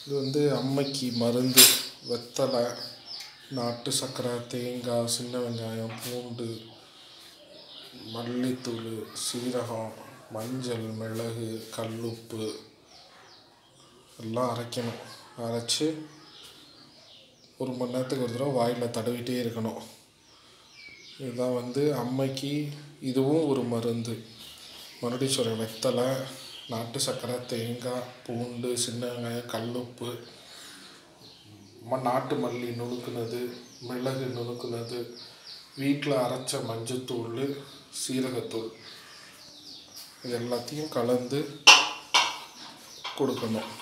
இது வந்து அம்மைக்கு மருந்து வெத்தலை நாட்டு சர்க்கரை தேங்காய் சின்ன வெங்காயம் பூண்டு மல்லித்தூள் சீரகம் மஞ்சள் மிளகு கல்லுப்பு எல்லாம் அரைக்கணும் அரைச்சி ஒரு மணி நேரத்துக்கு ஒரு தடவை வாயில் தடவிட்டே இருக்கணும் இதுதான் வந்து அம்மைக்கு இதுவும் ஒரு மருந்து மறுபடியும் சொல்கிறேன் வெத்தலை நாட்டு சர்க்கரை தேங்காய் பூண்டு சின்ன வெங்காயம் கல்லுப்பு ம நாட்டு மல்லி நுணுக்குனது மிளகு நுணுக்குனது வீட்டில் அரைச்ச மஞ்சத்தூள் சீரகத்தூள் இது எல்லாத்தையும் கலந்து கொடுக்கணும்